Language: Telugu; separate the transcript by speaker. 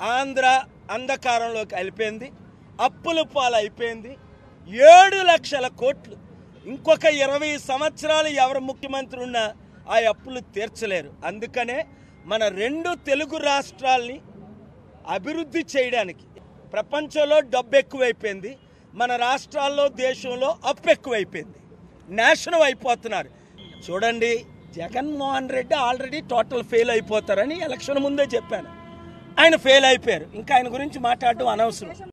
Speaker 1: ఆంధ్ర అంధకారంలోకి వెళ్ళిపోయింది అప్పుల పాలు అయిపోయింది ఏడు లక్షల కోట్లు ఇంకొక ఇరవై సంవత్సరాలు ఎవరు ముఖ్యమంత్రి ఉన్నా ఆ అప్పులు తీర్చలేరు అందుకనే మన రెండు తెలుగు రాష్ట్రాల్ని అభివృద్ధి చేయడానికి ప్రపంచంలో డబ్బు ఎక్కువైపోయింది మన రాష్ట్రాల్లో దేశంలో అప్పు ఎక్కువైపోయింది నాశనం అయిపోతున్నారు చూడండి Jaganmohan Reddy already total fail అయిపోతారని ఎలక్షన్ ముందే చెప్పాను ఆయన ఫెయిల్ అయిపోయారు ఇంకా ఆయన గురించి మాట్లాడడం అనవసరం